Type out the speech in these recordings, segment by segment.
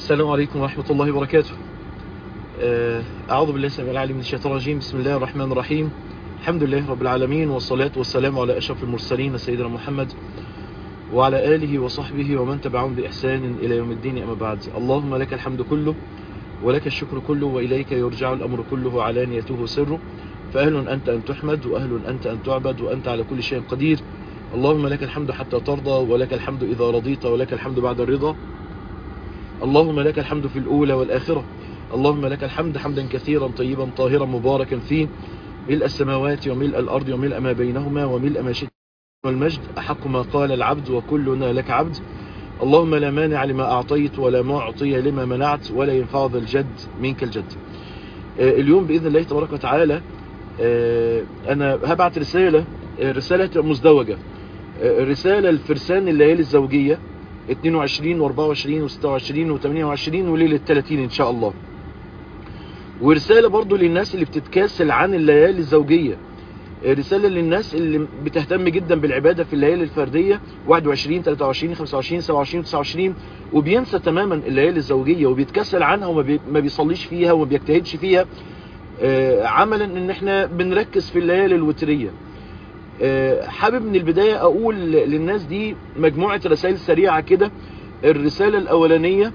السلام عليكم ورحمة الله وبركاته أعوذ بالله السميع العليم من الشيطان الرجيم بسم الله الرحمن الرحيم الحمد لله رب العالمين والصلاة والسلام على أشرف المرسلين سيدنا محمد وعلى آله وصحبه ومن تبعهم بإحسان إلى يوم الدين أما بعد اللهم لك الحمد كله ولك الشكر كله وإليك يرجع الأمر كله علانيته سره فأهل أنت أن تحمد وأهل أنت أن تعبد وأنت على كل شيء قدير اللهم لك الحمد حتى ترضى ولك الحمد إذا رضيت ولك الحمد بعد الرضا اللهم لك الحمد في الأولى والآخرة اللهم لك الحمد حمدا كثيرا طيبا طاهرا مباركا فيه ملء السماوات وملء الأرض وملء ما بينهما وملء ما شئت والمجد أحق ما قال العبد وكلنا لك عبد اللهم لا مانع لما أعطيت ولا معطي لما منعت ولا ينفع ذا الجد منك الجد اليوم بإذن الله تبارك وتعالى أنا هبعت رسالة رسالة مزدوجة رسالة لفرسان الليالي الزوجية 22 و24 و26 و28 وليلة 30 إن شاء الله ورسالة برضو للناس اللي بتتكاسل عن الليالي الزوجية رسالة للناس اللي بتهتم جدا بالعبادة في الليالي الفردية 21 23 25 27 29 وبينسى تماما الليالي الزوجية وبيتكسل عنها وما بيصليش فيها وما بيجتهدش فيها عملا ان احنا بنركز في الليالي الوترية حابب من البداية اقول للناس دي مجموعة رسائل سريعة كده الرسالة الاولانية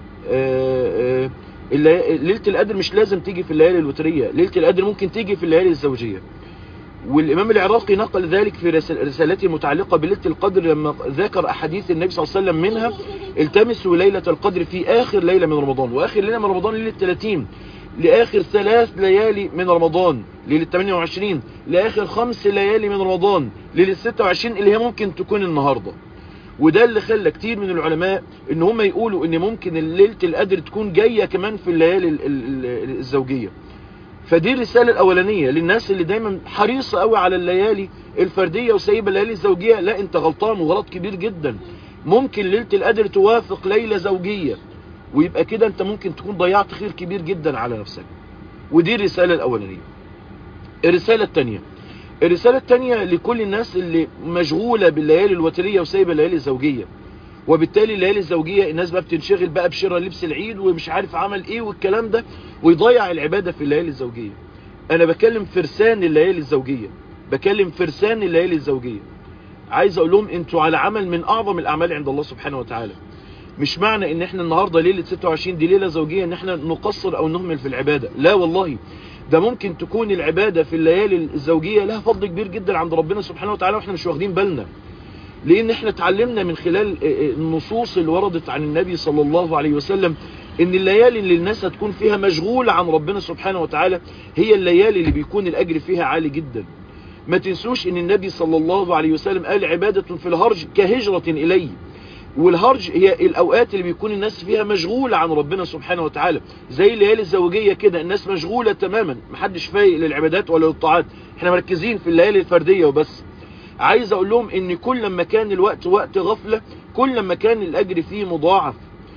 ليلة القدر مش لازم تيجي في الليالي الوترية ليلة القدر ممكن تيجي في الليالي الزوجية والإمام العراقي نقل ذلك في رسالته المتعلقة بليلة القدر لما ذكر أحاديث النبي صلى الله عليه وسلم منها التمسوا ليلة القدر في آخر ليلة من رمضان وآخر ليلة من رمضان ليلة 30 لآخر ثلاث ليالي من رمضان ليلة 28 لآخر خمس ليالي من رمضان ليلة 26 اللي هي ممكن تكون النهاردة وده اللي خلى كتير من العلماء ان هم يقولوا ان ممكن ليلة القدر تكون جاية كمان في الليالي الزوجية فدي الرسالة الأولانية للناس اللي دايما حريصة قوي على الليالي الفردية وسايبة الليالي الزوجية لا انت غلطان وغلط كبير جدا ممكن ليلة القدر توافق ليلة زوجية ويبقى كده انت ممكن تكون ضيعت خير كبير جدا على نفسك ودي الرسالة الأولانية الرسالة الثانية الرسالة الثانية لكل الناس اللي مشغولة بالليالي الوترية وسايبة الليالي الزوجية وبالتالي الليالي الزوجية الناس بقى بتنشغل بقى بشراء لبس العيد ومش عارف عمل ايه والكلام ده ويضيع العبادة في الليالي الزوجية انا بكلم فرسان الليالي الزوجية بكلم فرسان الليالي الزوجية عايز اقول لهم انتوا على عمل من اعظم الاعمال عند الله سبحانه وتعالى مش معنى ان احنا النهاردة ليلة 26 دي ليلة زوجية ان احنا نقصر او نهمل في العبادة لا والله ده ممكن تكون العبادة في الليالي الزوجية لها فضل كبير جدا عند ربنا سبحانه وتعالى واحنا مش واخدين بالنا لان احنا اتعلمنا من خلال النصوص اللي وردت عن النبي صلى الله عليه وسلم ان الليالي اللي الناس هتكون فيها مشغولة عن ربنا سبحانه وتعالى هي الليالي اللي بيكون الاجر فيها عالي جدا ما تنسوش ان النبي صلى الله عليه وسلم قال عبادة في الهرج كهجرة الي والهرج هي الاوقات اللي بيكون الناس فيها مشغولة عن ربنا سبحانه وتعالى زي الليالي الزوجية كده الناس مشغولة تماما محدش فايق للعبادات ولا للطاعات احنا مركزين في الليالي الفردية وبس عايز اقول لهم ان كل ما كان الوقت وقت غفلة كل ما كان الاجر فيه مضاعف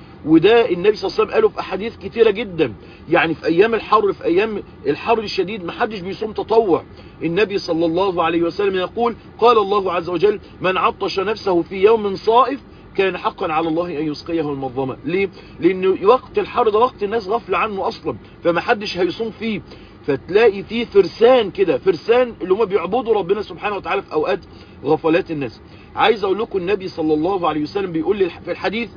وده النبي صلى الله عليه وسلم قاله في احاديث كتيرة جدا يعني في ايام الحر في ايام الحر الشديد محدش بيصوم تطوع النبي صلى الله عليه وسلم يقول قال الله عز وجل من عطش نفسه في يوم صائف كان حقا على الله ان يسقيه المظلمة ليه لان وقت الحر ده وقت الناس غفل عنه اصلا فمحدش هيصوم فيه فتلاقي فيه فرسان كده فرسان اللي هم بيعبدوا ربنا سبحانه وتعالى في اوقات غفلات الناس عايز اقول لكم النبي صلى الله عليه وسلم بيقول لي في الحديث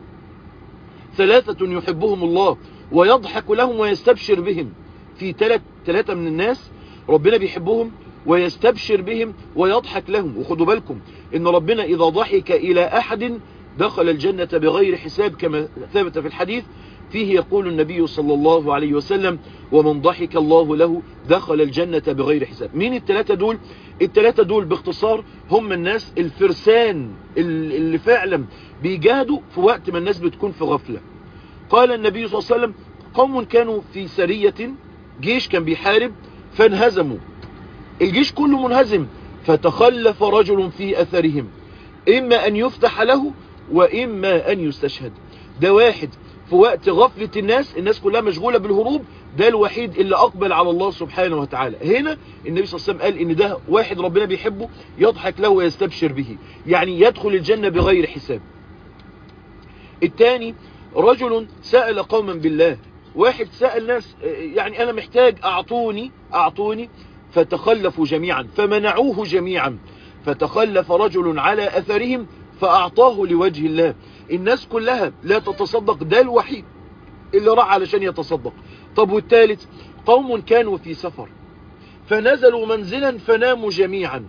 ثلاثة يحبهم الله ويضحك لهم ويستبشر بهم في ثلاث ثلاثة من الناس ربنا بيحبهم ويستبشر بهم ويضحك لهم وخدوا بالكم ان ربنا اذا ضحك الى احد دخل الجنة بغير حساب كما ثبت في الحديث فيه يقول النبي صلى الله عليه وسلم ومن ضحك الله له دخل الجنة بغير حساب مين التلاتة دول التلاتة دول باختصار هم الناس الفرسان اللي فعلا بيجاهدوا في وقت ما الناس بتكون في غفلة قال النبي صلى الله عليه وسلم قوم كانوا في سرية جيش كان بيحارب فانهزموا الجيش كله منهزم فتخلف رجل في أثرهم إما أن يفتح له وإما أن يستشهد ده واحد في وقت غفلة الناس الناس كلها مشغولة بالهروب ده الوحيد اللي أقبل على الله سبحانه وتعالى هنا النبي صلى الله عليه وسلم قال إن ده واحد ربنا بيحبه يضحك له ويستبشر به يعني يدخل الجنة بغير حساب الثاني رجل سأل قوما بالله واحد سأل ناس يعني أنا محتاج أعطوني أعطوني فتخلفوا جميعا فمنعوه جميعا فتخلف رجل على أثرهم فأعطاه لوجه الله الناس كلها لا تتصدق ده الوحيد اللي راح علشان يتصدق طب والثالث قوم كانوا في سفر فنزلوا منزلا فناموا جميعا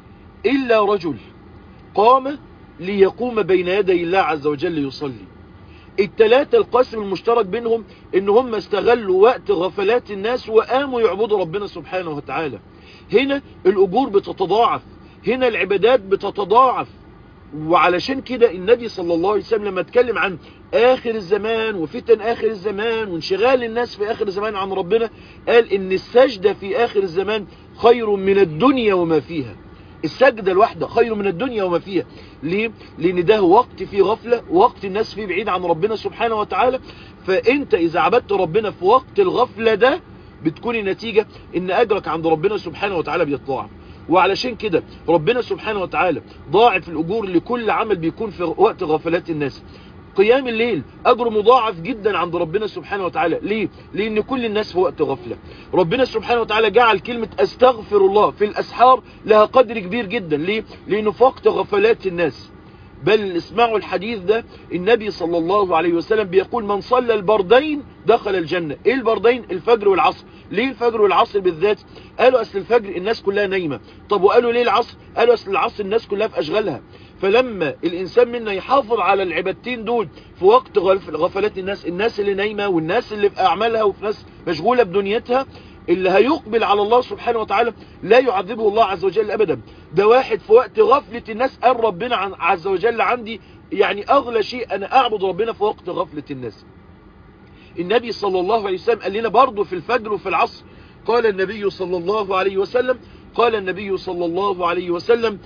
إلا رجل قام ليقوم بين يدي الله عز وجل يصلي التلاتة القاسم المشترك بينهم ان هم استغلوا وقت غفلات الناس وقاموا يعبدوا ربنا سبحانه وتعالى هنا الاجور بتتضاعف هنا العبادات بتتضاعف وعلشان كده النبي صلى الله عليه وسلم لما اتكلم عن اخر الزمان وفتن اخر الزمان وانشغال الناس في اخر الزمان عن ربنا قال ان السجدة في اخر الزمان خير من الدنيا وما فيها السجدة الواحدة خير من الدنيا وما فيها ليه؟ لان ده وقت فيه غفلة وقت الناس فيه بعيد عن ربنا سبحانه وتعالى فانت اذا عبدت ربنا في وقت الغفلة ده بتكون النتيجة ان اجرك عند ربنا سبحانه وتعالى بيتضاعف وعلشان كده ربنا سبحانه وتعالى ضاعف الأجور لكل عمل بيكون في وقت غفلات الناس قيام الليل أجر مضاعف جدا عند ربنا سبحانه وتعالى ليه؟ لأن كل الناس في وقت غفلة ربنا سبحانه وتعالى جعل كلمة أستغفر الله في الأسحار لها قدر كبير جدا ليه؟ لأنه في وقت غفلات الناس بل اسمعوا الحديث ده النبي صلى الله عليه وسلم بيقول من صلى البردين دخل الجنة ايه البردين الفجر والعصر ليه الفجر والعصر بالذات قالوا اصل الفجر الناس كلها نايمة طب وقالوا ليه العصر قالوا اصل العصر الناس كلها في اشغالها فلما الانسان منا يحافظ على العبادتين دول في وقت غفلات الناس الناس اللي نايمة والناس اللي في اعمالها وفي ناس مشغولة بدنيتها اللي هيقبل على الله سبحانه وتعالى لا يعذبه الله عز وجل ابدا ده واحد في وقت غفلة الناس قال ربنا عز وجل عندي يعني اغلى شيء انا اعبد ربنا في وقت غفلة الناس النبي صلى الله عليه وسلم قال لنا برضه في الفجر وفي العصر قال النبي صلى الله عليه وسلم قال النبي صلى الله عليه وسلم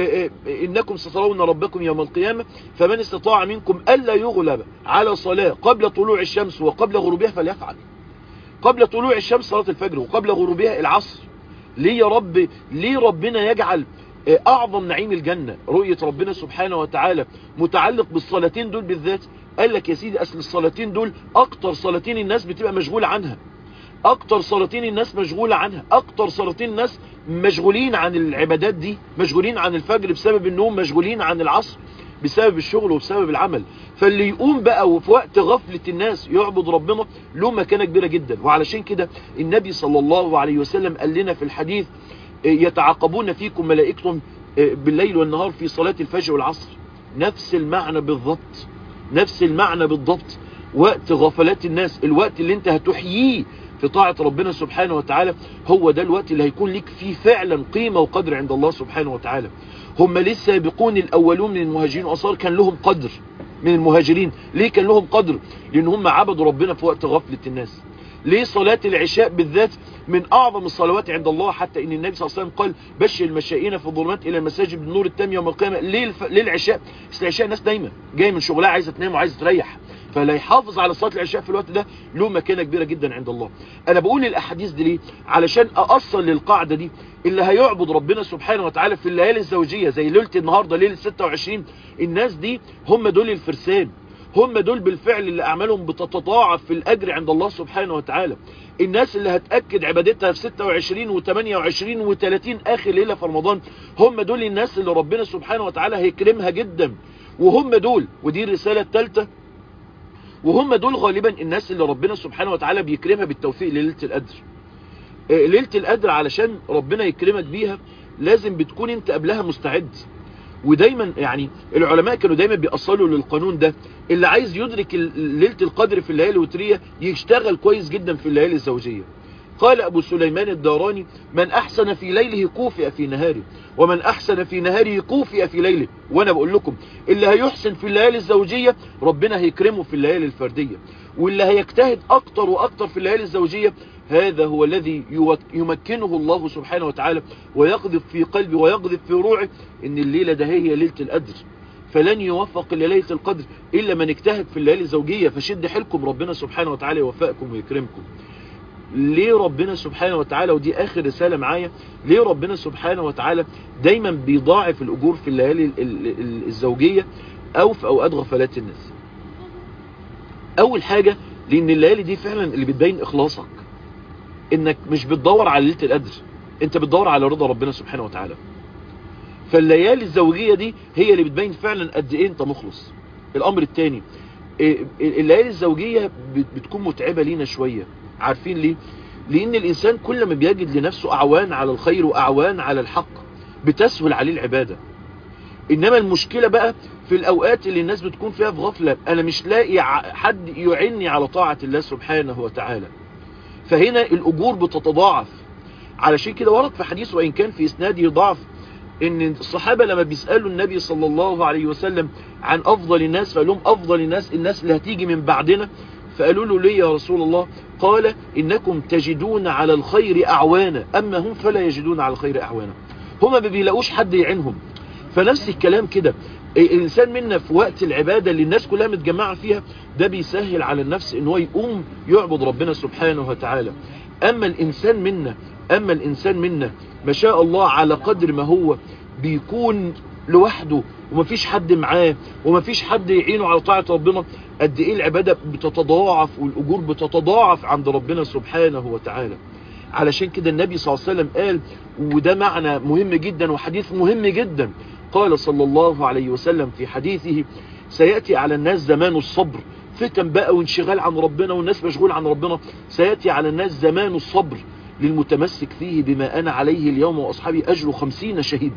إنكم سترون ربكم يوم القيامة فمن استطاع منكم ألا يغلب على صلاة قبل طلوع الشمس وقبل غروبها فليفعل قبل طلوع الشمس صلاة الفجر وقبل غروبها العصر ليه يا رب ليه ربنا يجعل أعظم نعيم الجنة رؤية ربنا سبحانه وتعالى متعلق بالصلاتين دول بالذات قال لك يا سيدي أصل الصلاتين دول أكتر صلاتين الناس بتبقى مشغولة عنها أكتر صلاتين الناس مشغولة عنها أكتر صلاتين الناس مشغولين عن العبادات دي مشغولين عن الفجر بسبب النوم مشغولين عن العصر بسبب الشغل وبسبب العمل فاللي يقوم بقى وفي وقت غفلة الناس يعبد ربنا له مكانة كبيرة جدا وعلشان كده النبي صلى الله عليه وسلم قال لنا في الحديث يتعاقبون فيكم ملائكتهم بالليل والنهار في صلاة الفجر والعصر نفس المعنى بالضبط نفس المعنى بالضبط وقت غفلات الناس الوقت اللي انت هتحييه في طاعة ربنا سبحانه وتعالى هو ده الوقت اللي هيكون لك فيه فعلا قيمة وقدر عند الله سبحانه وتعالى هم لسه سابقون الأولون من المهاجرين وأصار كان لهم قدر من المهاجرين ليه كان لهم قدر لأن هم عبدوا ربنا في وقت غفلة الناس ليه صلاة العشاء بالذات من أعظم الصلوات عند الله حتى إن النبي صلى الله عليه وسلم قال بشر المشائين في الظلمات إلى المساجد بالنور التام يوم القيامة ليه, الف... ليه العشاء بس العشاء الناس نايمة جاية من شغلها عايزة تنام وعايزة تريح فلا يحافظ على صلاة العشاء في الوقت ده له مكانة كبيرة جدا عند الله أنا بقول الأحاديث دي ليه علشان أأصل للقاعدة دي اللي هيعبد ربنا سبحانه وتعالى في الليالي الزوجية زي ليلة النهاردة ليلة 26 الناس دي هم دول الفرسان هم دول بالفعل اللي أعمالهم بتتضاعف في الأجر عند الله سبحانه وتعالى الناس اللي هتأكد عبادتها في 26 و28 و30 آخر ليلة في رمضان هم دول الناس اللي ربنا سبحانه وتعالى هيكرمها جدا وهم دول ودي الرسالة الثالثة وهم دول غالبا الناس اللي ربنا سبحانه وتعالى بيكرمها بالتوفيق لليلة القدر ليلة القدر علشان ربنا يكرمك بيها لازم بتكون انت قبلها مستعد ودايما يعني العلماء كانوا دايما بيأصلوا للقانون ده اللي عايز يدرك ليلة القدر في الليالي الوترية يشتغل كويس جدا في الليالي الزوجية قال أبو سليمان الداراني من أحسن في ليله كوفئ في نهاره ومن أحسن في نهاره كوفئ في ليله وأنا بقول لكم اللي هيحسن في الليالي الزوجية ربنا هيكرمه في الليالي الفردية واللي هيجتهد أكتر وأكتر في الليالي الزوجية هذا هو الذي يمكنه الله سبحانه وتعالى ويقذف في قلبه ويقذف في روعه ان الليلة ده هي ليلة القدر فلن يوفق لليلة القدر إلا من اجتهد في الليالي الزوجية فشد حيلكم ربنا سبحانه وتعالى يوفقكم ويكرمكم ليه ربنا سبحانه وتعالى ودي آخر رسالة معايا ليه ربنا سبحانه وتعالى دايما بيضاعف الأجور في الليالي الزوجية أو في أوقات غفلات الناس اول حاجة لان الليالي دي فعلا اللي بتبين اخلاصك انك مش بتدور على ليلة القدر انت بتدور على رضا ربنا سبحانه وتعالى فالليالي الزوجية دي هي اللي بتبين فعلا قد ايه انت مخلص الامر الثاني الليالي الزوجية بتكون متعبة لينا شوية عارفين ليه لان الانسان كل ما بيجد لنفسه اعوان على الخير واعوان على الحق بتسهل عليه العبادة انما المشكلة بقى في الاوقات اللي الناس بتكون فيها في غفلة انا مش لاقي حد يعني على طاعة الله سبحانه وتعالى فهنا الاجور بتتضاعف علشان كده ورد في حديث وان كان في اسناده ضعف ان الصحابة لما بيسألوا النبي صلى الله عليه وسلم عن افضل الناس فقال لهم افضل الناس الناس اللي هتيجي من بعدنا فقالوا له ليه يا رسول الله قال انكم تجدون على الخير اعوانا اما هم فلا يجدون على الخير اعوانا هما ما بيلاقوش حد يعينهم فنفس الكلام كده الانسان منا في وقت العبادة اللي الناس كلها متجمعة فيها ده بيسهل على النفس ان هو يقوم يعبد ربنا سبحانه وتعالى اما الانسان منا اما الانسان منا ما شاء الله على قدر ما هو بيكون لوحده ومفيش حد معاه ومفيش حد يعينه على طاعة ربنا قد ايه العبادة بتتضاعف والاجور بتتضاعف عند ربنا سبحانه وتعالى علشان كده النبي صلى الله عليه وسلم قال وده معنى مهم جدا وحديث مهم جدا قال صلى الله عليه وسلم في حديثه سيأتي على الناس زمان الصبر فتن بقى وانشغال عن ربنا والناس مشغول عن ربنا سيأتي على الناس زمان الصبر للمتمسك فيه بما أنا عليه اليوم وأصحابي أجر خمسين شهيد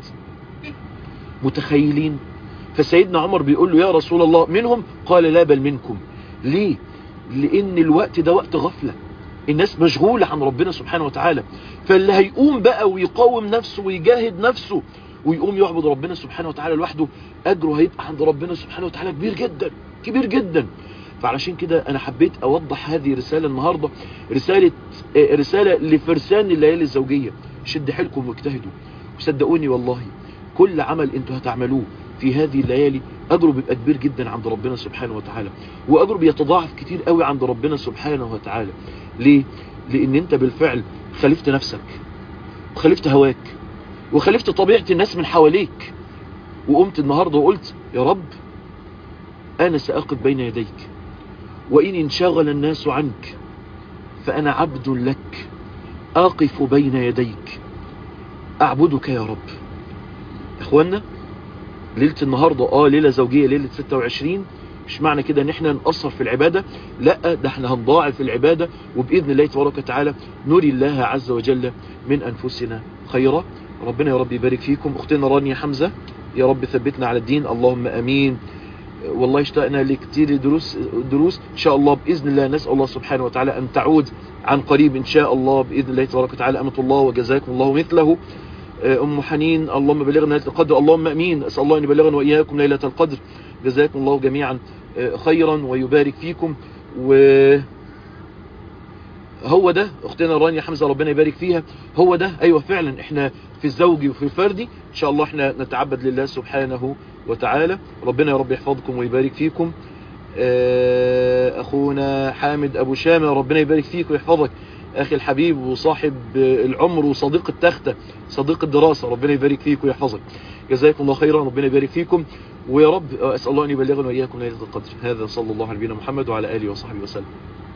متخيلين فسيدنا عمر بيقول له يا رسول الله منهم قال لا بل منكم ليه لأن الوقت ده وقت غفلة الناس مشغولة عن ربنا سبحانه وتعالى فاللي هيقوم بقى ويقاوم نفسه ويجاهد نفسه ويقوم يعبد ربنا سبحانه وتعالى لوحده أجره هيبقى عند ربنا سبحانه وتعالى كبير جدا كبير جدا فعلشان كده أنا حبيت أوضح هذه رسالة النهاردة رسالة رسالة لفرسان الليالي الزوجية شد حيلكم واجتهدوا وصدقوني والله كل عمل انتوا هتعملوه في هذه الليالي أجره بيبقى كبير جدا عند ربنا سبحانه وتعالى وأجره بيتضاعف كتير قوي عند ربنا سبحانه وتعالى ليه؟ لأن أنت بالفعل خالفت نفسك وخالفت هواك وخالفت طبيعة الناس من حواليك وقمت النهاردة وقلت يا رب أنا سأقف بين يديك وإن انشغل الناس عنك فأنا عبد لك أقف بين يديك أعبدك يا رب إخوانا ليلة النهاردة آه ليلة زوجية ليلة 26 مش معنى كده ان احنا نقصر في العبادة لا ده احنا هنضاعف العبادة وبإذن الله تبارك وتعالى نري الله عز وجل من أنفسنا خيرا ربنا يا رب يبارك فيكم اختنا رانيا حمزة يا رب ثبتنا على الدين اللهم امين والله اشتقنا لكتير دروس دروس ان شاء الله باذن الله نسال الله سبحانه وتعالى ان تعود عن قريب ان شاء الله باذن الله تبارك وتعالى امه الله وجزاكم الله مثله ام حنين اللهم بلغنا ليله القدر اللهم امين اسال الله ان يبلغنا واياكم ليله القدر جزاكم الله جميعا خيرا ويبارك فيكم و هو ده اختنا رانيا حمزة ربنا يبارك فيها هو ده ايوه فعلا احنا في الزوجي وفي الفردي ان شاء الله احنا نتعبد لله سبحانه وتعالى ربنا يا رب يحفظكم ويبارك فيكم اخونا حامد ابو شامة ربنا يبارك فيك ويحفظك اخي الحبيب وصاحب العمر وصديق التختة صديق الدراسة ربنا يبارك فيك ويحفظك جزاكم الله خيرا ربنا يبارك فيكم ويا رب اسال الله ان يبلغنا واياكم ليله القدر هذا صلى الله على نبينا محمد وعلى اله وصحبه وسلم